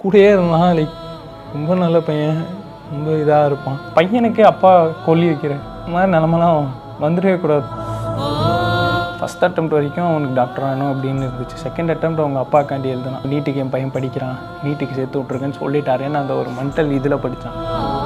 கூடயே இருந்தான் லைக் ரொம்ப நல்ல பையன் ரொம்ப இதாக இருப்பான் பையனுக்கு அப்பா கொல்லி வைக்கிற இந்த மாதிரி நிலமெல்லாம் வந்துடவே கூடாது ஃபஸ்ட் அட்டம்ப்ட் வரைக்கும் அவனுக்கு டாக்டர் ஆகணும் அப்படின்னு இருந்துச்சு செகண்ட் அட்டம்ப்ட் அவங்க அப்பாக்காண்டி எழுதுனான் நீட்டுக்கு என் பையன் படிக்கிறான் நீட்டுக்கு சேர்த்து விட்ருக்கேன்னு சொல்லிட்டாருன்னு அந்த ஒரு மென்டல் இதில் படித்தான்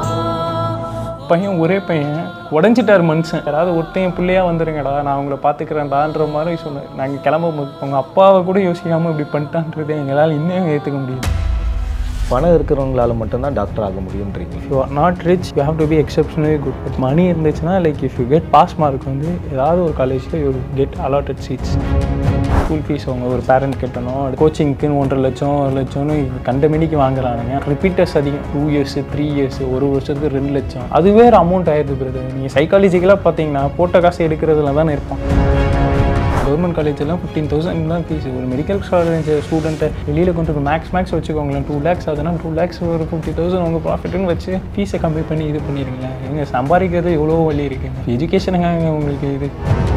பையன் ஒரே பையன் உடஞ்சிட்டார் மனுஷன் யாராவது ஒருத்தையும் பிள்ளையா வந்துருங்கடா நான் அவங்கள பார்த்துக்கிறேன்டான்ற மாதிரி சொன்னேன் நாங்கள் கிளம்பும் போது உங்கள் அப்பாவை கூட யோசிக்காமல் இப்படி பண்ணிட்டான்றதை எங்களால் இன்னும் ஏற்றுக்க முடியாது பணம் இருக்கிறவங்களால மட்டும்தான் டாக்டர் ஆக முடியுன்றீங்க you are not rich you have to be exceptionally good but money இருந்துச்சுன்னா like if you get pass mark வந்து ஏதாவது ஒரு காலேஜில் you get allotted seats school fees அவங்க ஒரு பேரண்ட் கட்டணும் கோச்சிங்க்குன்னு ஒன்றரை லட்சம் ஒரு லட்சம்னு கண்ட மணிக்கு வாங்குறானுங்க ரிப்பீட்டர்ஸ் அதிகம் டூ இயர்ஸ் த்ரீ இயர்ஸ் ஒரு வருஷத்துக்கு ரெண்டு லட்சம் அதுவே ஒரு அமௌண்ட் ஆயிடுது பிரதர் நீங்கள் சைக்காலஜிக்கலாக பார்த்தீங்கன்னா போட்ட காசு எடுக்கிறதுல தானே இருப்பான் கவர்மெண்ட் காலேஜெல்லாம் ஃபிஃப்டீன் தௌசண்ட் தான் ஃபீஸ் ஒரு மெடிக்கல் காலேஜ் ஸ்டூடெண்ட்டை வெளியில் கொண்டு போய் மேக்ஸ் மேக்ஸ் வச்சுக்கோங்களேன் டூ லேக்ஸ் ஆகுதுன்னா டூ லேக்ஸ் ஒரு ஃபிஃப்டி தௌசண்ட் உங்கள் ப்ராஃபிட்னு வச்சு ஃபீஸை கம்மி பண்ணி இது பண்ணிடுங்களேன் எங்க சம்பாதிக்கிறது எவ்வளோ வழி இருக்குது எஜுகேஷனுங்க உங்களுக்கு இது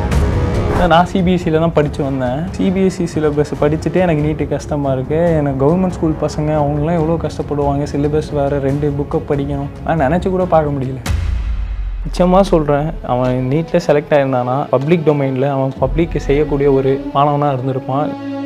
நான் சிபிஎஸ்சியில் தான் படித்து வந்தேன் சிபிஎஸ்சி சிலபஸ் படிச்சுட்டே எனக்கு நீட்டு கஷ்டமாக இருக்குது எனக்கு கவர்மெண்ட் ஸ்கூல் பசங்க அவங்களாம் எவ்வளோ கஷ்டப்படுவாங்க சிலபஸ் வேறு ரெண்டு புக்கை படிக்கணும் நான் நினச்சி கூட பார்க்க முடியல நிச்சயமாக சொல்கிறேன் அவன் நீட்டில் செலக்ட் ஆயிருந்தானா பப்ளிக் டொமைனில் அவன் பப்ளிக்கு செய்யக்கூடிய ஒரு மாணவனாக இருந்திருப்பான்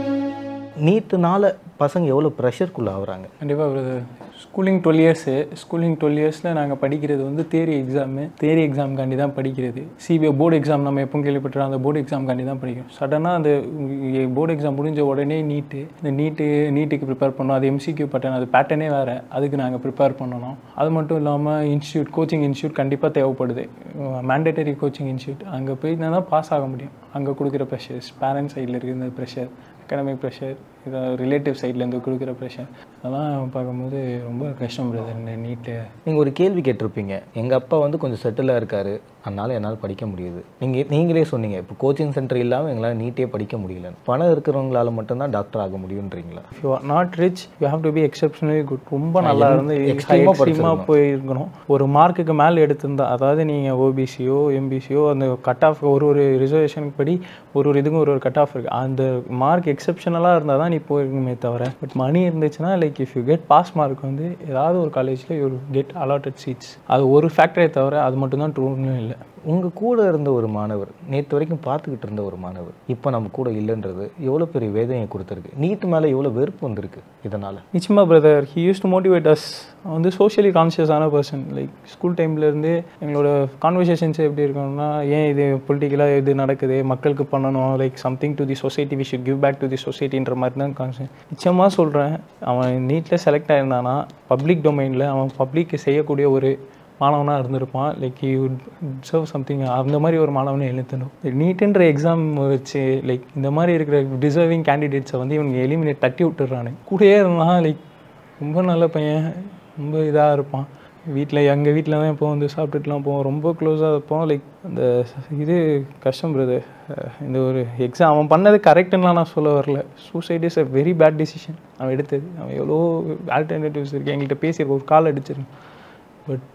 நீட்டுனால பசங்க எவ்வளோ ப்ரெஷருக்குள்ளே ஆகுறாங்க கண்டிப்பாக brother schooling twelve years schooling twelve இயர்ஸில் நாங்கள் படிக்கிறது வந்து தேரி எக்ஸாமு தேரி எக்ஸாம்காண்டி தான் படிக்கிறது சிபிஐ போர்டு எக்ஸாம் நம்ம எப்போ கேள்விப்பட்டிருக்கோம் அந்த போர்டு எக்ஸாம்காண்டி தான் படிக்கிறோம் சடனாக அந்த போர்டு எக்ஸாம் முடிஞ்ச உடனே நீட்டு இந்த நீட்டு நீட்டுக்கு ப்ரிப்பேர் பண்ணோம் அது எம்சிக்யூ பேட்டர்ன் அது பேட்டர்னே வேறு அதுக்கு நாங்கள் ப்ரிப்பேர் பண்ணணும் அது மட்டும் இல்லாமல் இன்ஸ்டியூட் கோச்சிங் இன்ஸ்டியூட் கண்டிப்பாக தேவைப்படுது மேண்டேட்டரி கோச்சிங் இன்ஸ்டியூட் அங்கே போய் தான் பாஸ் ஆக முடியும் அங்கே கொடுக்குற ப்ரெஷர்ஸ் பேரண்ட்ஸ் சைடில் இருக்கிற இந்த ப்ரெஷர் அகாடமிக் ப்ரெஷர் இதை ரிலேட்டிவ் சைட்லேருந்து கொடுக்குற ப்ரெஷர் அதெல்லாம் பார்க்கும்போது ரொம்ப கஷ்டம் பிரதர் இந்த நீட்டு நீங்கள் ஒரு கேள்வி கேட்டிருப்பீங்க எங்கள் அப்பா வந்து கொஞ்சம் செட்டிலாக இருக்காரு அதனால் என்னால் படிக்க முடியுது நீங்கள் நீங்களே சொன்னீங்க இப்போ கோச்சிங் சென்டர் இல்லாமல் எங்களால் நீட்டே படிக்க முடியலன்னு பணம் இருக்கிறவங்களால மட்டும்தான் டாக்டர் ஆக முடியுன்றீங்களா you are not rich you have to be exceptionally good ரொம்ப நல்லா இருந்து extreme-ஆ எக்ஸ்ட்ரீமாக படிச்சிருக்கணும். போயிருக்கணும் ஒரு மார்க்குக்கு மேலே எடுத்திருந்தா அதாவது நீங்கள் ஓபிசியோ எம்பிசியோ அந்த கட் ஆஃப் ஒரு ஒரு ரிசர்வேஷனுக்கு படி ஒரு ஒரு இதுக்கும் ஒரு ஒரு கட் ஆஃப் இருக்குது அந்த மார்க் எக்ஸப்ஷனலாக இருந்தால் தான் நீ போயிருக்குமே தவிர பட் மணி இருந்துச்சுன்னா like if you get pass mark வந்து ஏதாவது ஒரு காலேஜில் யூ கெட் அலாட்டட் சீட்ஸ் அது ஒரு ஃபேக்டரே தவிர அது மட்டும்தான் ட்ரூன்னு இல்லை உங்கள் கூட இருந்த ஒரு மாணவர் நேற்று வரைக்கும் பார்த்துக்கிட்டு இருந்த ஒரு மாணவர் இப்போ நம்ம கூட இல்லைன்றது எவ்வளோ பெரிய வேதனையை கொடுத்துருக்கு நீட்டு மேலே எவ்வளோ வெறுப்பு வந்திருக்கு இதனால் நிச்சயமா brother he used to motivate us வந்து சோஷியலி கான்ஷியஸான பர்சன் லைக் ஸ்கூல் டைம்லேருந்து எங்களோட கான்வர்சேஷன்ஸ் எப்படி இருக்கணும்னா ஏன் இது பொலிட்டிக்கலாக இது நடக்குது மக்களுக்கு பண்ணணும் like something to the society we should give back to the சொசைட்டின்ற மாதிரி தான் கான்செப்ட் நிச்சயமாக சொல்கிறேன் அவன் நீட்டில் செலக்ட் ஆயிருந்தானா பப்ளிக் டொமைனில் அவன் பப்ளிக்கு செய்யக்கூடிய ஒரு மாணவனாக இருந்திருப்பான் லைக் யூ சர்வ் சம்திங் அந்த மாதிரி ஒரு மாணவனை எழுத்தணும் நீட்டுன்ற எக்ஸாம் வச்சு லைக் இந்த மாதிரி இருக்கிற டிசர்விங் கேண்டிடேட்ஸை வந்து இவங்க எலிமினேட் தட்டி விட்டுறானு கூடயே இருந்தான் லைக் ரொம்ப நல்ல பையன் ரொம்ப இதாக இருப்பான் வீட்டில் எங்கள் வீட்டில் தான் இப்போ வந்து சாப்பிட்டுட்டுலாம் போவோம் ரொம்ப க்ளோஸாக இருப்போம் லைக் அந்த இது கஷ்டம் பிரதர் இந்த ஒரு எக்ஸாம் அவன் பண்ணது கரெக்டுலாம் நான் சொல்ல வரல suicide is a very bad decision அவன் எடுத்தது அவன் எவ்வளோ ஆல்டர்னேட்டிவ்ஸ் இருக்குது எங்கள்கிட்ட பேசியிருக்க ஒரு கால் அடிச்சிருக்கேன் பட்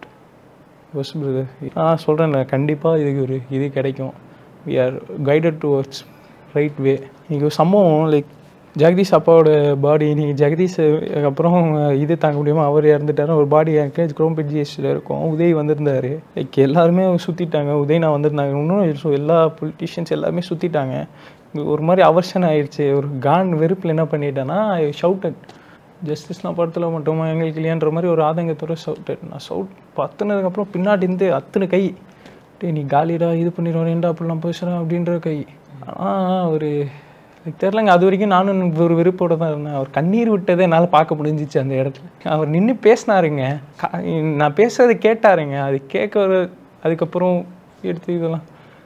பஸ் பிரதர் நான் சொல்கிறேன் கண்டிப்பாக இதுக்கு ஒரு இது கிடைக்கும் we are guided towards right way இன்றைக்கி ஒரு சம்பவம் லைக் ஜெகதீஷ் அப்பாவோட பாடி இன்னைக்கு ஜெகதீஷ் அப்புறம் இது தாங்க முடியாமல் அவர் இறந்துட்டாரு ஒரு பாடி எனக்கு குரோம்பெட் ஜிஎஸ்டியில் இருக்கும் உதய் வந்திருந்தார் லைக் எல்லாருமே சுற்றிட்டாங்க உதய் நான் வந்திருந்தாங்க இன்னும் so எல்லா பொலிட்டிஷியன்ஸ் எல்லாருமே சுற்றிட்டாங்க ஒரு மாதிரி அவர்ஷன் ஆயிடுச்சு ஒரு கான் வெறுப்பில் என்ன பண்ணிட்டேன்னா ஷவுட்டட் ஜஸ்டிஸ்லாம் படத்தில் மட்டுமா எங்களுக்கு இல்லையான்ற மாதிரி ஒரு ஆதங்கத்தோட சவுட்டட் நான் சவுட் பத்துனதுக்கப்புறம் பின்னாடி இருந்து அத்தனை கை டேய் நீ காலிடா இது பண்ணிடுவேன்டா அப்படிலாம் பேசுகிறேன் அப்படின்ற கை ஆனால் ஒரு எனக்கு தெரிலங்க அது வரைக்கும் நானும் ஒரு வெறுப்போட தான் இருந்தேன் அவர் கண்ணீர் விட்டதை என்னால் பார்க்க முடிஞ்சிச்சு அந்த இடத்துல அவர் நின்று பேசினாருங்க கா- நான் பேசுறது கேட்டாருங்க அது கேட்க ஒரு அதுக்கப்புறம் எடுத்து இதெல்லாம்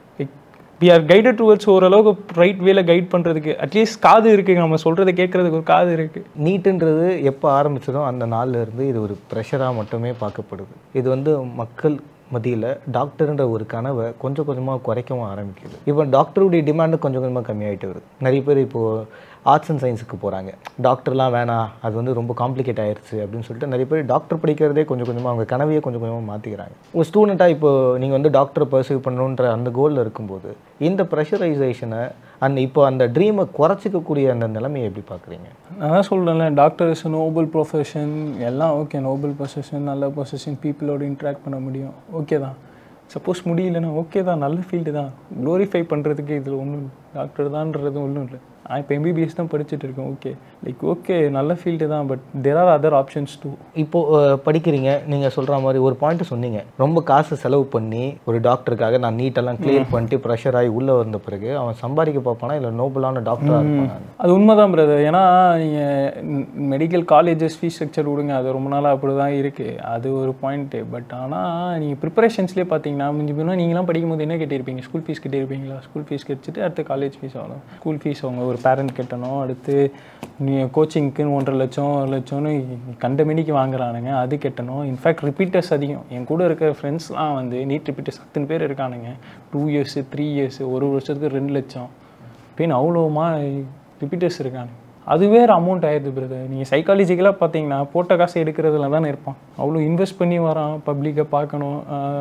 வி ஆர் கைடட் டுவர்ட்ஸ் ஓரளவுக்கு ரைட் வேல கைட் பண்ணுறதுக்கு அட்லீஸ்ட் காது இருக்குது நம்ம சொல்கிறத கேட்குறதுக்கு ஒரு காது இருக்குது நீட்டுன்றது எப்போ ஆரம்பிச்சதோ அந்த நாள்ல இருந்து இது ஒரு ப்ரெஷராக மட்டுமே பார்க்கப்படுது இது வந்து மக்கள் மத்தியில் டாக்டர்ன்ற ஒரு கனவை கொஞ்சம் கொஞ்சமாக குறைக்கவும் ஆரம்பிக்குது இப்போ டாக்டருடைய டிமாண்டு கொஞ்சம் கொஞ்சமாக கம்மியாயிட்டு வருது நிறைய பேர் இப்போது ஆர்ட்ஸ் அண்ட் சயின்ஸுக்கு போகிறாங்க டாக்டர்லாம் வேணாம் அது வந்து ரொம்ப காம்ப்ளிகேட் ஆயிருச்சு அப்படின்னு சொல்லிட்டு நிறைய பேர் டாக்டர் படிக்கிறதே கொஞ்சம் கொஞ்சமாக அவங்க கனவையே கொஞ்சம் கொஞ்சமாக மாற்றிக்கிறாங்க ஒரு ஸ்டூடெண்ட்டாக இப்போ நீங்கள் வந்து டாக்டர் பர்சீவ் பண்ணணுன்ற அந்த கோலில் இருக்கும்போது இந்த ப்ரெஷரைசேஷனை அண்ட் இப்போ அந்த ட்ரீமை குறைச்சிக்கக்கூடிய அந்த நிலைமையை எப்படி பார்க்குறீங்க நான் தான் சொல்கிறேன்ல டாக்டர் இஸ் நோபல் ப்ரொஃபஷன் எல்லாம் ஓகே நோபல் ப்ரொஃபஷன் நல்ல ப்ரொஃபஷன் பீப்புளோட இன்ட்ராக்ட் பண்ண முடியும் ஓகே தான் சப்போஸ் முடியலன்னா ஓகே தான் நல்ல ஃபீல்டு தான் க்ளோரிஃபை பண்ணுறதுக்கு இதில் ஒன்றும் டாக்டர் தான்றது ஒன்றும் இல்லை நான் இப்போ எம்பிபிஎஸ் தான் படிச்சுட்டு இருக்கேன் ஓகே லைக் ஓகே நல்ல ஃபீல்டு தான் but there are other options too இப்போது படிக்கிறீங்க நீங்கள் சொல்கிற மாதிரி ஒரு பாயிண்ட் சொன்னீங்க ரொம்ப காசு செலவு பண்ணி ஒரு டாக்டருக்காக நான் நீட்டெல்லாம் கிளியர் பண்ணிட்டு ப்ரெஷர் ஆகி உள்ளே வந்த பிறகு அவன் சம்பாதிக்க பார்ப்பானா இல்லை நோபலான டாக்டராக இருப்பானா அது உண்மைதான் பிரதர் ஏன்னா நீங்கள் மெடிக்கல் காலேஜஸ் ஃபீஸ் ஸ்ட்ரக்சர் விடுங்க அது ரொம்ப நாளாக அப்படி தான் இருக்குது அது ஒரு பாயிண்ட்டு பட் ஆனால் நீங்கள் ப்ரிப்பரேஷன்ஸ்லேயே பார்த்தீங்கன்னா மிஞ்சி போனால் நீங்களாம் படிக்கும்போது என்ன கட்டியிருப்பீங்க ஸ்கூல் ஃபீஸ் கட்டியிருப்பீங்களா ஸ்கூல் ஃபீஸ் கட்டிட்டு அடுத்து காலேஜ் ஃபீஸ் ஆகணும் ஸ்கூல் ஃபீஸ் அவங்க ஒரு பேரண்ட் கட்டணும் அடுத்து நீங்கள் கோச்சிங்க்குன்னு ஒன்றரை லட்சம் ஒரு லட்சம்னு கண்ட மணிக்கு வாங்குறானுங்க அது கட்டணும் இன்ஃபேக்ட் ரிப்பீட்டர்ஸ் அதிகம் என் கூட இருக்கிற ஃப்ரெண்ட்ஸ்லாம் வந்து நீட் ரிப்பீட்டர்ஸ் அத்தனை பேர் இருக்கானுங்க டூ இயர்ஸு த்ரீ இயர்ஸு ஒரு வருஷத்துக்கு ரெண்டு லட்சம் அப்படின்னு அவ்வளோமா ரிப்பீட்டர்ஸ் இருக்காங்க அது வேறு அமௌண்ட் ஆயிடுது பிரதர் நீங்கள் சைக்காலஜிக்கலாக பார்த்தீங்கன்னா போட்ட காசு எடுக்கிறதுல தானே இருப்பான் அவ்வளோ இன்வெஸ்ட் பண்ணி வரான் பப்ளிக்கை பார்க்கணும்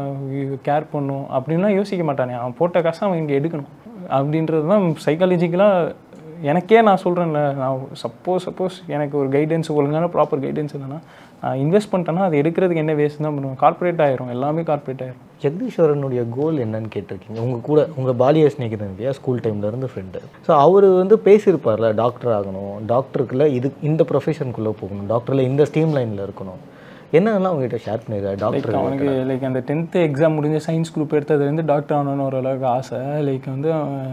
கேர் பண்ணணும் அப்படின்லாம் யோசிக்க மாட்டானே அவன் போட்ட காசை அவன் இங்கே எடுக்கணும் அப்படின்றது தான் சைக்காலஜிக்கலாக எனக்கே நான் சொல்கிறேன்ல நான் சப்போஸ் சப்போஸ் எனக்கு ஒரு கைடன்ஸ் ஒழுங்கான ப்ராப்பர் கைடன்ஸ் இல்லைன்னா நான் இன்வெஸ்ட் பண்ணிட்டேன்னா அது எடுக்கிறதுக்கு என்ன வேஸ்ட் தான் பண்ணுவேன் கார்ப்பரேட் ஆயிரும் எல்லாமே கார்ப்பரேட் ஆயிரும் ஜெகதீஸ்வரனுடைய கோல் என்னன்னு கேட்டிருக்கீங்க உங்கள் கூட உங்கள் பாலிய ஸ்நேகிதன் இல்லையா ஸ்கூல் டைம்ல இருந்து ஃப்ரெண்டு ஸோ அவர் வந்து பேசியிருப்பார்ல டாக்டர் ஆகணும் டாக்டருக்குள்ள இது இந்த ப்ரொஃபஷனுக்குள்ளே போகணும் டாக்டரில் இந்த ஸ்ட்ரீம் லைனில் இருக்கணும் என்னென்னலாம் உங்ககிட்ட ஷேர் பண்ணிடுறாரு டாக்டர் அவனுக்கு லைக் அந்த டென்த்து எக்ஸாம் முடிஞ்ச சயின்ஸ் குரூப் எடுத்ததுலேருந்து டாக்டர் ஆகணும்னு ஓரளவுக்கு ஆசை லைக் வந்து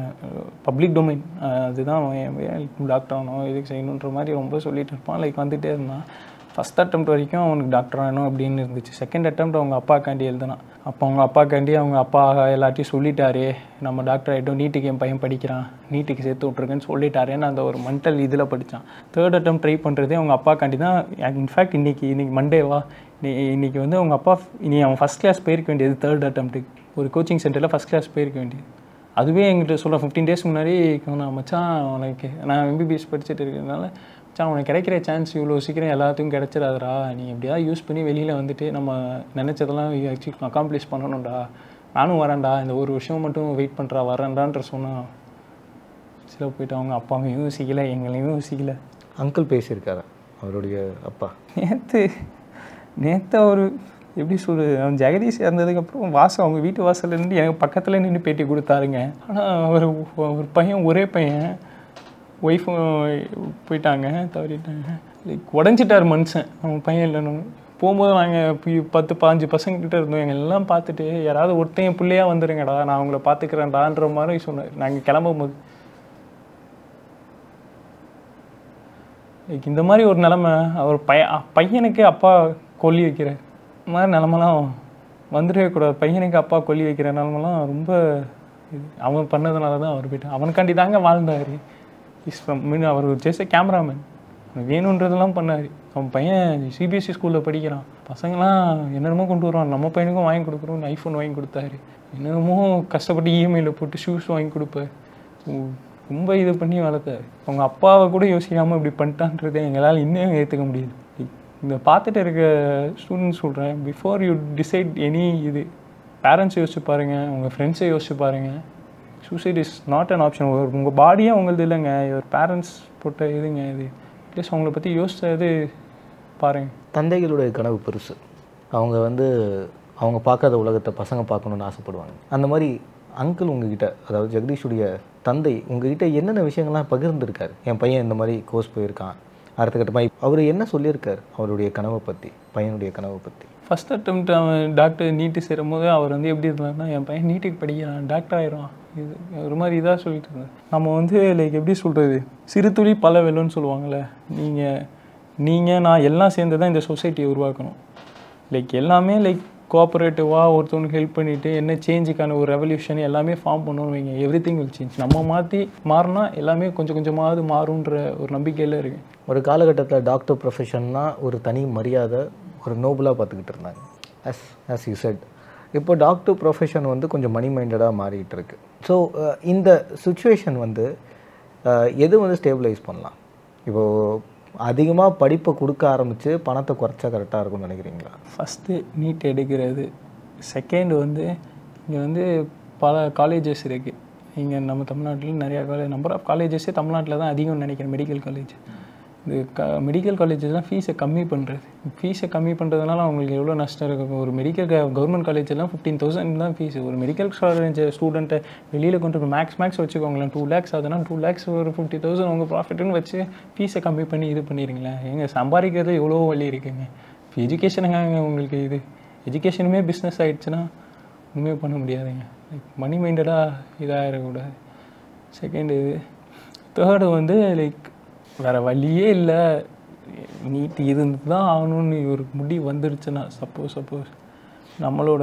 பப்ளிக் டொமைன் அதுதான் அவன் டாக்டர் ஆகணும் இதுக்கு செய்யணுன்ற மாதிரி ரொம்ப சொல்லிட்டு இருப்பான் லைக் வந்துகிட்டே இருந்தான் ஃபஸ்ட் அட்டம்ப்ட் வரைக்கும் அவனுக்கு டாக்டர் ஆகணும் அப்படின்னு இருந்துச்சு செகண்ட் அட்டம்ப்ட் அவங்க அப்பாக்காண்டி எழுதினான் அப்போ அவங்க அப்பாக்காண்டி அவங்க அப்பா எல்லாத்தையும் சொல்லிட்டாரு நம்ம டாக்டர் ஆகிட்டோம் நீட்டுக்கு என் பையன் படிக்கிறான் நீட்டுக்கு சேர்த்து விட்ருக்கேன்னு சொல்லிட்டாரேன்னு அந்த ஒரு மென்டல் இதில் படித்தான் தேர்ட் அட்டம் ட்ரை பண்ணுறதே அவங்க அப்பாக்காண்டி தான் இன்ஃபேக்ட் இன்னைக்கு இன்னைக்கு மண்டேவா நீ இன்னைக்கு வந்து அவங்க அப்பா நீ அவன் ஃபஸ்ட் கிளாஸ் போயிருக்க வேண்டியது தேர்ட் அட்டம்ப்ட்டுக்கு ஒரு கோச்சிங் சென்டரில் ஃபஸ்ட் கிளாஸ் போயிருக்க வேண்டியது அதுவே எங்கிட்ட சொல்ல ஃபிஃப்டீன் டேஸ் முன்னாடி நான் மச்சான் உனக்கு நான் எம்பிபிஎஸ் படிச்சுட்டு இருக்கிறதுனால மச்சான் உனக்கு கிடைக்கிற சான்ஸ் இவ்வளோ சீக்கிரம் எல்லாத்துக்கும் கிடைச்சிடாதடா நீ எப்படியாவது யூஸ் பண்ணி வெளியில் வந்துட்டு நம்ம நினச்சதெல்லாம் அச்சீவ் அக்காம்ப்ளிஷ் பண்ணணும்டா நானும் வரேன்டா இந்த ஒரு வருஷம் மட்டும் வெயிட் பண்ணுறா வரேன்டான்ற சொன்னான் சில போயிட்டு அவங்க அப்பாவையும் யோசிக்கல எங்களையும் யோசிக்கல அங்கிள் பேசியிருக்காரு அவருடைய அப்பா நேற்று நேற்று அவர் எப்படி சொல்கிறது அவன் ஜெகதீஷ் இறந்ததுக்கப்புறம் வாசல் அவங்க வீட்டு வாசல்ல இருந்து எனக்கு பக்கத்தில் நின்று பேட்டி கொடுத்தாருங்க ஆனால் அவர் ஒரு பையன் ஒரே பையன் ஒய்ஃபும் போயிட்டாங்க தவறிட்டாங்க லைக் உடஞ்சிட்டார் மனுஷன் அவன் பையன் இல்லைன்னு போகும்போது நாங்கள் பத்து பாஞ்சு பசங்கக்கிட்ட இருந்தோம் எங்கள் எல்லாம் பார்த்துட்டு யாராவது ஒருத்தன் என் பிள்ளையா வந்துருங்கடா நான் அவங்கள பார்த்துக்கிறேன்டான்ற மாதிரி சொன்னார் நாங்கள் கிளம்பும் போது லைக் இந்த மாதிரி ஒரு நிலமை அவர் பைய பையனுக்கு அப்பா கொல்லி வைக்கிற இந்த மாதிரி நிலமெல்லாம் வந்துடவே கூடாது பையனுக்கு அப்பா கொல்லி வைக்கிற நிலமெல்லாம் ரொம்ப இது அவன் பண்ணதுனால தான் அவர் போயிட்டான் அவனுக்காண்டி தாங்க வாழ்ந்தார் இஸ் ஃப்ரம் மீன் அவர் ஜெஸ்ட் கேமராமேன் வேணுன்றதெல்லாம் பண்ணார் அவன் பையன் சிபிஎஸ்சி ஸ்கூலில் படிக்கிறான் பசங்களாம் என்னென்னமோ கொண்டு வருவான் நம்ம பையனுக்கும் வாங்கி கொடுக்குறோம் ஐஃபோன் வாங்கி கொடுத்தாரு என்னென்னமோ கஷ்டப்பட்டு இஎம்ஐயில் போட்டு ஷூஸ் வாங்கி கொடுப்பார் ரொம்ப இது பண்ணி வளர்த்தாரு அவங்க அப்பாவை கூட யோசிக்காமல் இப்படி பண்ணிட்டான்றதை எங்களால் இன்னும் ஏற்றுக்க முடியுது இந்த பார்த்துட்டு இருக்க ஸ்டூடெண்ட்ஸ் சொல்கிறேன் பிஃபோர் யூ டிசைட் எனி இது பேரண்ட்ஸ் யோசிச்சு பாருங்கள் உங்கள் ஃப்ரெண்ட்ஸை யோசிச்சு பாருங்கள் suicide is not an option உங்கள் பாடியே உங்களது இல்லைங்க ஒரு பேரண்ட்ஸ் போட்ட இதுங்க இது ப்ளஸ் அவங்கள பற்றி யோசிச்சது பாருங்கள் தந்தைகளுடைய கனவு பெருசு அவங்க வந்து அவங்க பார்க்காத உலகத்தை பசங்க பார்க்கணுன்னு ஆசைப்படுவாங்க அந்த மாதிரி அங்கிள் உங்ககிட்ட அதாவது ஜெகதீஷுடைய தந்தை உங்ககிட்ட என்னென்ன விஷயங்கள்லாம் பகிர்ந்துருக்காரு என் பையன் இந்த மாதிரி கோர்ஸ் போயிருக்கான் அடுத்த கட்டமாக அவர் என்ன சொல்லியிருக்கார் அவருடைய கனவை பற்றி பையனுடைய கனவை பற்றி ஃபஸ்ட் அட்டம்ப்ட் அவன் டாக்டர் நீட்டு சேரும் போது அவர் வந்து எப்படி இருந்தாருன்னா என் பையன் நீட்டுக்கு படிக்கிறான் டாக்டர் ஆயிடுவான் இது ஒரு மாதிரி இதாக சொல்லிட்டு இருந்தார் நம்ம வந்து லைக் எப்படி சொல்கிறது சிறு துளி பல வெள்ளம்னு சொல்லுவாங்கள்ல நீங்கள் நீங்கள் நான் எல்லாம் சேர்ந்து தான் இந்த சொசைட்டியை உருவாக்கணும் லைக் எல்லாமே லைக் கோஆப்ரேட்டிவாக ஒருத்தவனுக்கு ஹெல்ப் பண்ணிவிட்டு என்ன சேஞ்சுக்கான ஒரு ரெவல்யூஷன் எல்லாமே ஃபார்ம் பண்ணணும் வைங்க எவ்ரி திங் வில் சேஞ்ச் நம்ம மாற்றி மாறினா எல்லாமே கொஞ்சம் கொஞ்சமாவது மாறுன்ற ஒரு நம்பிக்கையில் இருக்கேன் ஒரு காலகட்டத்தில் டாக்டர் ப்ரொஃபஷன்னா ஒரு தனி மரியாதை ஒரு நோபலாக பார்த்துக்கிட்டு இருந்தாங்க அஸ் அஸ் யூ செட் இப்போ டாக்டர் ப்ரொஃபஷன் வந்து கொஞ்சம் மணி மைண்டடாக மாறிட்டு இருக்கு ஸோ இந்த சுச்சுவேஷன் வந்து அஹ், எது வந்து ஸ்டேபிளைஸ் பண்ணலாம் இப்போது அதிகமாக படிப்பை கொடுக்க ஆரம்பித்து பணத்தை குறைச்சா கரெக்டாக இருக்கும்னு நினைக்கிறீங்களா ஃபஸ்ட்டு நீட் எடுக்கிறது செகண்ட் வந்து இங்கே வந்து பல காலேஜஸ் இருக்குது இங்கே நம்ம தமிழ்நாட்டில் நிறையா காலேஜ் நம்பர் ஆஃப் காலேஜஸே தமிழ்நாட்டில் தான் அதிகம்னு நினைக்கிறேன் மெடிக்கல் காலேஜ் இது க மெடிக்கல் காலேஜஸ்லாம் ஃபீஸை கம்மி பண்ணுறது ஃபீஸை கம்மி பண்ணுறதுனால அவங்களுக்கு எவ்வளோ நஷ்டம் இருக்கும் ஒரு மெடிக்கல் கவர்மெண்ட் காலேஜெல்லாம் ஃபிஃப்டீன் தௌசண்ட் தான் ஃபீஸ் ஒரு மெடிக்கல் காலேஜ் ஸ்டூடெண்ட்டை வெளியில் கொண்டு போய் மேக்ஸ் மேக்ஸ் வச்சுக்கோங்களேன் டூ லேக்ஸ் ஆகுதுன்னா டூ லேக்ஸ் ஒரு ஃபிஃப்டி தௌசண்ட் உங்கள் ப்ராஃபிட்னு வச்சு ஃபீஸை கம்மி பண்ணி இது பண்ணிடுங்களேன் எங்க சம்பாதிக்கிறது எவ்வளோ வழி இருக்குங்க இப்போ எஜுகேஷனுங்க உங்களுக்கு இது எஜுகேஷனுமே பிஸ்னஸ் ஆயிடுச்சுன்னா ஒன்றுமே பண்ண முடியாதுங்க லைக் மணி மைண்டடாக இதாகிடக்கூடாது செகண்ட் இது தேர்டு வந்து லைக் வேறு வழியே இல்லை நீட் இருந்து தான் ஆகணும்னு ஒரு முடிவு வந்துருச்சுன்னா சப்போஸ் சப்போஸ் நம்மளோட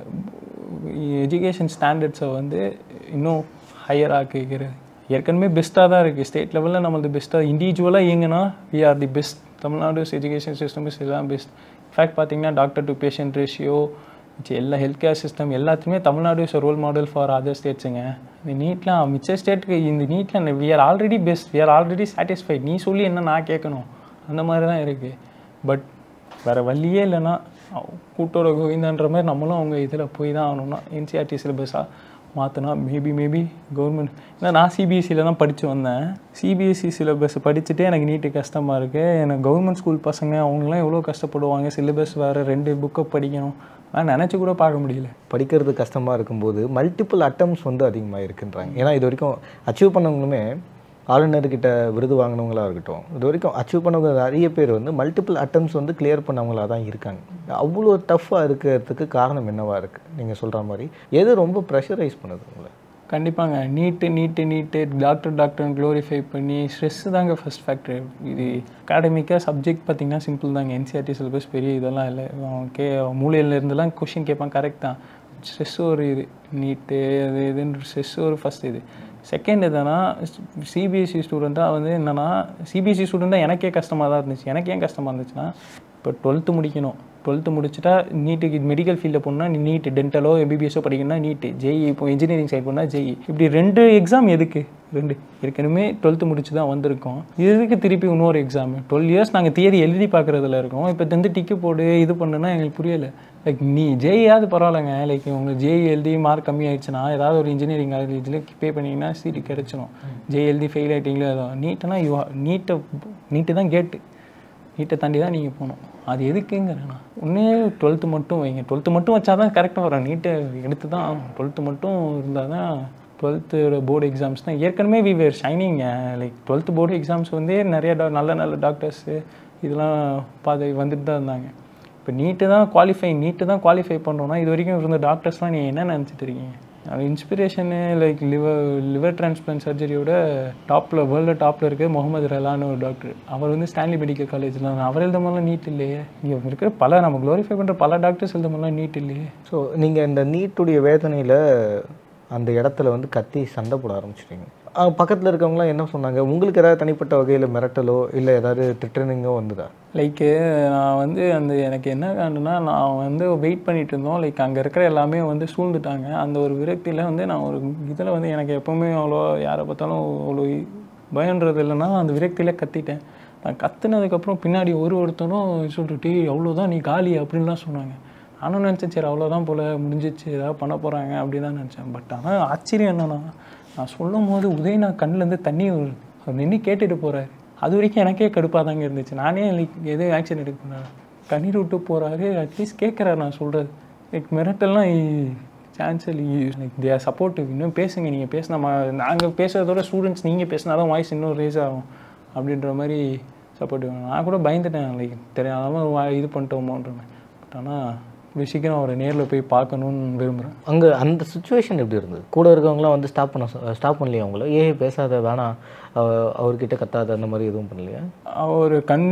எஜுகேஷன் ஸ்டாண்டர்ட்ஸை வந்து இன்னும் ஹையர் ஆக்கிக்கிறது ஏற்கனவே பெஸ்ட்டாக தான் இருக்குது ஸ்டேட் லெவலில் நம்மளது பெஸ்ட்டாக இண்டிவிஜுவலாக இயங்குனா we are the best Tamil Nadu education system is எல்லாம் பெஸ்ட் இன்ஃபேக்ட் பார்த்தீங்கன்னா டாக்டர் டு பேஷண்ட் ரேஷியோ எல்லா ஹெல்த் கேர் சிஸ்டம் எல்லாத்துக்குமே Tamil Nadu is role model for other ஸ்டேட்ஸுங்க இந்த நீட்லாம் மிச்ச ஸ்டேட்டுக்கு இந்த நீட்டில் we are already best we are already satisfied நீ சொல்லி என்ன நான் கேட்கணும் அந்த மாதிரி தான் இருக்குது பட் வேறு வழியே இல்லைன்னா கூட்டோட கோவிந்தான்ற மாதிரி நம்மளும் அவங்க இதில் போய் தான் ஆகணும்னா என்சிஆர்டி சிலபஸாக மாற்றினா மேபி மேபி கவர்மெண்ட் ஏன்னா நான் சிபிஎஸ்சியில் தான் படித்து வந்தேன் சிபிஎஸ்சி சிலபஸ் படிச்சுட்டே எனக்கு நீட்டு கஷ்டமாக இருக்குது எனக்கு கவர்மெண்ட் ஸ்கூல் பசங்க அவங்களாம் எவ்வளோ கஷ்டப்படுவாங்க சிலபஸ் வேறு ரெண்டு புக்கை படிக்கணும் நான் நினச்சி கூட பார்க்க முடியல படிக்கிறது கஷ்டமாக இருக்கும்போது மல்டிபிள் அட்டம்ஸ் வந்து அதிகமாக இருக்குன்றாங்க ஏன்னா இது வரைக்கும் அச்சீவ் பண்ணவங்களுமே ஆளுநர்கிட்ட விருது வாங்கினவங்களா இருக்கட்டும் இது வரைக்கும் அச்சீவ் பண்ணவங்க நிறைய பேர் வந்து மல்டிபிள் அட்டம்ஸ் வந்து கிளியர் பண்ணவங்களா தான் இருக்காங்க அவ்வளோ டஃப்பாக இருக்கிறதுக்கு காரணம் என்னவா இருக்குது நீங்கள் சொல்கிற மாதிரி எது ரொம்ப ப்ரெஷரைஸ் பண்ணுது உங்களை கண்டிப்பாங்க நீட்டு நீட்டு நீட்டு டாக்டர் டாக்டர்னு க்ளோரிஃபை பண்ணி ஸ்ட்ரெஸ் தாங்க ஃபர்ஸ்ட் ஃபேக்டர் இது அகாடமிக்காக சப்ஜெக்ட் பார்த்தீங்கன்னா சிம்பிள் தாங்க என்சிஆர்டி சிலபஸ் பெரிய இதெல்லாம் இல்லை அவன் கே மூலையிலேருந்துலாம் கொஷின் கேட்பான் கரெக்ட் தான் ஸ்ட்ரெஸ் ஒரு இது நீட்டு அது இதுன்ற ஸ்ட்ரெஸ் ஒரு ஃபஸ்ட் இது செகண்ட் எதுனா சிபிஎஸ்சி ஸ்டூடெண்ட்டாக வந்து என்னென்னா சிபிஎஸ்சி ஸ்டூடெண்ட்டாக எனக்கே கஷ்டமாக தான் இருந்துச்சு எனக்கு ஏன் கஷ்டமாக இருந்துச்சுன்னா இப்போ டுவெல்த்து முடிக்கணும் டுவெல்த்து முடிச்சுட்டா நீட்டுக்கு மெடிக்கல் ஃபீல்டில் போனால் நீ நீட் டென்டலோ எம்பிபிஎஸோ படிக்கணும்னா நீட்டு ஜெய் இப்போ இன்ஜினியரிங் சைட் போனால் ஜெய் இப்படி ரெண்டு எக்ஸாம் எதுக்கு ரெண்டு ஏற்கனவே டுவெல்த்து முடிச்சு தான் வந்திருக்கோம் எதுக்கு திருப்பி இன்னொரு எக்ஸாம் டுவெல் இயர்ஸ் நாங்கள் தியரி எழுதி பார்க்குறதுல இருக்கோம் இப்போ வந்து டிக்கு போடு இது பண்ணுன்னா எங்களுக்கு புரியலை லைக் நீ ஜேயாவது பரவாயில்லைங்க லைக் உங்களுக்கு ஜேஇ எழுதி மார்க் கம்மி ஆயிடுச்சுன்னா ஏதாவது ஒரு இன்ஜினியரிங் காலேஜில் பே பண்ணிங்கன்னா சீட்டு கிடச்சிரும் ஜேஇ எழுதி ஃபெயில் ஆகிட்டீங்களோ ஏதோ நீட்டுனா யூ நீட்டை நீட்டு தான் கேட்டு நீட்டை தாண்டி தான் நீங்கள் போகணும் அது எதுக்குங்கிறேன் நான் ஒன்றே டுவெல்த்து மட்டும் வைங்க டுவெல்த்து மட்டும் வச்சா தான் கரெக்டாக வரும் நீட்டை எடுத்து தான் ஆகணும் டுவெல்த்து மட்டும் இருந்தால் தான் டுவெல்த்தோட போர்டு எக்ஸாம்ஸ் தான் ஏற்கனவே வி வேர் ஷைனிங்க லைக் டுவெல்த்து போர்டு எக்ஸாம்ஸ் வந்து நிறைய டா- நல்ல நல்ல டாக்டர்ஸு இதெல்லாம் பார்த்து வந்துட்டு தான் இருந்தாங்க இப்போ நீட்டு தான் குவாலிஃபை நீட்டு தான் குவாலிஃபை பண்ணுறோன்னா இது வரைக்கும் இருந்த டாக்டர்ஸ்லாம் நீங்கள் என்ன நினச்சிட்டு இருக்கீங்க அது inspiration like liver liver transplant சர்ஜரியோட டாப்பில் வேர்ல்டு டாப்பில் இருக்க முகமது ரலான்னு ஒரு டாக்டர் அவர் வந்து ஸ்டான்லி மெடிக்கல் காலேஜில் அவர் எழுத மாதிரிலாம் நீட் இல்லையே இங்கே இருக்கிற பல நம்ம க்ளோரிஃபை பண்ணுற பல டாக்டர்ஸ் எழுத மாதிரிலாம் நீட் இல்லையே ஸோ நீங்கள் இந்த நீட்டுடைய வேதனையில் அந்த இடத்துல வந்து கத்தி சண்டை போட ஆரம்பிச்சிட்டீங்க பக்கத்தில் இருக்கவங்களாம் என்ன சொன்னாங்க உங்களுக்கு ஏதாவது தனிப்பட்ட வகையில் மிரட்டலோ இல்லை ஏதாவது த்ரிட்டனிங்கோ வந்துதா லைக்கு நான் வந்து அந்த எனக்கு என்ன காரணம்னா நான் வந்து வெயிட் பண்ணிட்டு இருந்தோம் லைக் அங்கே இருக்கிற எல்லாமே வந்து சூழ்ந்துட்டாங்க அந்த ஒரு விரக்தியில் வந்து நான் ஒரு இதில் வந்து எனக்கு எப்போவுமே அவ்வளோ யாரை பார்த்தாலும் அவ்வளோ பயன்றது இல்லைன்னா அந்த விரக்தியில் கத்திட்டேன் நான் கத்துனதுக்கப்புறம் பின்னாடி ஒரு ஒருத்தரும் சொல்லிட்டு அவ்வளோதான் நீ காலி அப்படின்லாம் சொன்னாங்க நானும் நினச்சேன் சரி அவ்வளோதான் போல் முடிஞ்சிச்சு ஏதாவது பண்ண போகிறாங்க அப்படி தான் நினச்சேன் பட் ஆனால் ஆச்சரியம் என்னன்னா நான் சொல்லும் போது உதயனா கண்ணுலேருந்து தண்ணி வருது அவர் நின்று கேட்டுட்டு போகிறாரு அது வரைக்கும் எனக்கே கடுப்பாக தாங்க இருந்துச்சு நானே லைக் எதுவும் ஆக்ஷன் எடுக்க போனேன் கண்ணீர் விட்டு போகிறாரு அட்லீஸ்ட் கேட்குறாரு நான் சொல்கிறது லைக் மிரட்டல்லாம் chance like they are supportive இன்னும் பேசுங்க நீங்கள் பேசினா நாங்கள் பேசுகிறதோட ஸ்டூடெண்ட்ஸ் நீங்கள் பேசினா தான் வாய்ஸ் இன்னும் ரேஸ் ஆகும் அப்படின்ற மாதிரி சப்போர்ட்டிவ் நான் கூட பயந்துட்டேன் லைக் தெரியாமல் இது பண்ணிட்டோமோன்ற பட் ஆனால் இப்படி சீக்கிரம் அவரை நேரில் போய் பார்க்கணுன்னு விரும்புகிறேன் அங்கே அந்த சுச்சுவேஷன் எப்படி இருந்தது கூட இருக்கவங்களாம் வந்து ஸ்டாப் பண்ண ஸ்டாப் பண்ணலையா அவங்கள ஏ பேசாத வேணாம் அவ- அவர்கிட்ட கத்தாத அந்த மாதிரி எதுவும் பண்ணலையா அவர் கண்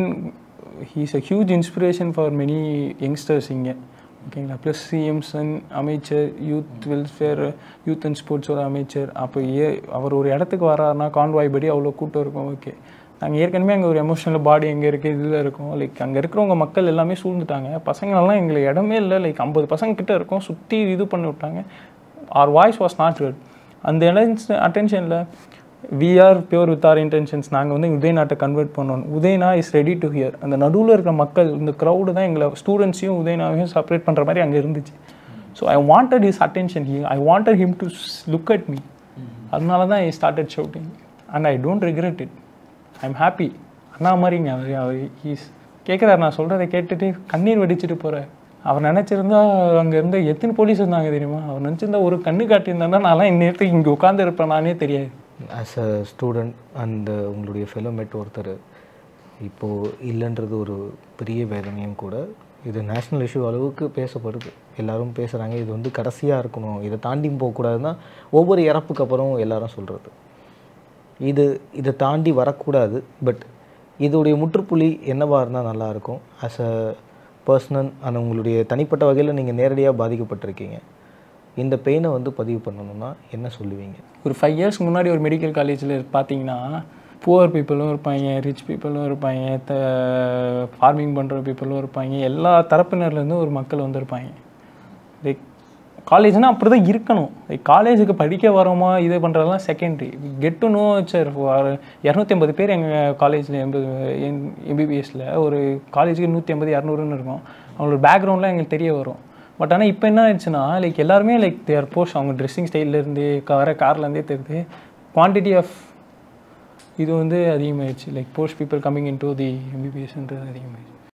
he's a huge inspiration for many youngsters இங்கே ஓகேங்களா ப்ளஸ் சிஎம் சன் அமைச்சர் யூத் வெல்ஃபேர் யூத் அண்ட் ஸ்போர்ட்ஸோட அமைச்சர் அப்போ ஏ அவர் ஒரு இடத்துக்கு வராருன்னா கான்வாய் படி அவ்வளோ கூட்டம் இருக்கும் ஓகே நாங்கள் ஏற்கனவே அங்கே ஒரு எமோஷனல் பாடி எங்கே இருக்குது இதில் இருக்கும் லைக் அங்கே இருக்கிறவங்க மக்கள் எல்லாமே சூழ்ந்துட்டாங்க பசங்களெல்லாம் எங்களுக்கு இடமே இல்லை லைக் ஐம்பது பசங்க கிட்ட இருக்கோம் சுற்றி இது பண்ணி விட்டாங்க our voice was not heard அந்த அட்டென்ஷனில் we are pure with our intentions நாங்கள் வந்து உதயநாட்டை கன்வெர்ட் பண்ணணும் உதயனா இஸ் ரெடி டு ஹியர் அந்த நடுவில் இருக்கிற மக்கள் இந்த க்ரௌடு தான் எங்களை ஸ்டூடெண்ட்ஸையும் உதயனாவையும் செப்பரேட் பண்ணுற மாதிரி அங்கே இருந்துச்சு so I wanted his attention he I wanted him to look at me அதனால தான் I started shouting and I don't regret it I am happy அண்ணா மாதிரிங்க அவர் அவர் ஹீஸ் கேட்குறாரு நான் சொல்கிறத கேட்டுட்டு கண்ணீர் வெடிச்சிட்டு போகிறார் அவர் நினச்சிருந்தா அங்கே இருந்த எத்தனை போலீஸ் இருந்தாங்க தெரியுமா அவர் நினச்சிருந்தா ஒரு கண்ணு காட்டியிருந்தாருன்னா நான்லாம் இந்நேரத்துக்கு இங்கே உட்காந்து இருப்பேன் நானே தெரியாது ஆஸ் அ ஸ்டூடெண்ட் அண்ட் உங்களுடைய ஃபெலோமேட் ஒருத்தர் இப்போது இல்லைன்றது ஒரு பெரிய வேதனையும் கூட இது நேஷ்னல் இஷ்யூ அளவுக்கு பேசப்படுது எல்லாரும் பேசுகிறாங்க இது வந்து கடைசியாக இருக்கணும் இதை தாண்டி போகக்கூடாதுன்னா ஒவ்வொரு இறப்புக்கு அப்புறம் எல்லாரும் சொல்கிறது இது இதை தாண்டி வரக்கூடாது பட் இதோடைய முற்றுப்புள்ளி என்னவாக இருந்தால் நல்லாயிருக்கும் ஆஸ் அ பர்சனல் அந்த உங்களுடைய தனிப்பட்ட வகையில் நீங்கள் நேரடியாக பாதிக்கப்பட்டிருக்கீங்க இந்த பெயினை வந்து பதிவு பண்ணணும்னா என்ன சொல்லுவீங்க ஒரு ஃபைவ் இயர்ஸ் முன்னாடி ஒரு மெடிக்கல் காலேஜில் பார்த்தீங்கன்னா புவர் பீப்புளும் இருப்பாங்க ரிச் பீப்புளும் இருப்பாங்க த ஃபார்மிங் பண்ணுற பீப்புளும் இருப்பாங்க எல்லா தரப்பினர்லேருந்து ஒரு மக்கள் வந்திருப்பாங்க லைக் காலேஜ்னால் அப்படி தான் இருக்கணும் லைக் காலேஜுக்கு படிக்க வரோமா இது பண்ணுறதெல்லாம் secondary get to know sir இரநூத்தி ஐம்பது பேர் எங்கள் காலேஜில் எண்பது எம்பிபிஎஸ்சில் ஒரு காலேஜுக்கு நூற்றி ஐம்பது இரநூறுன்னு இருக்கும் அவங்களோட பேக்ரவுண்ட்லாம் எங்களுக்கு தெரிய வரும் பட் ஆனால் இப்போ என்ன ஆயிடுச்சுன்னா லைக் எல்லாருமே லைக் தேர் போஸ்ட் அவங்க ட்ரெஸ்ஸிங் ஸ்டைல்லேருந்து வர கார்லேருந்தே தெரியுது குவான்டிட்டி ஆஃப் இது வந்து அதிகமாகிடுச்சு like post people coming in to the எம்பிபிஎஸ்ன்றது அதிகமாகிடுச்சு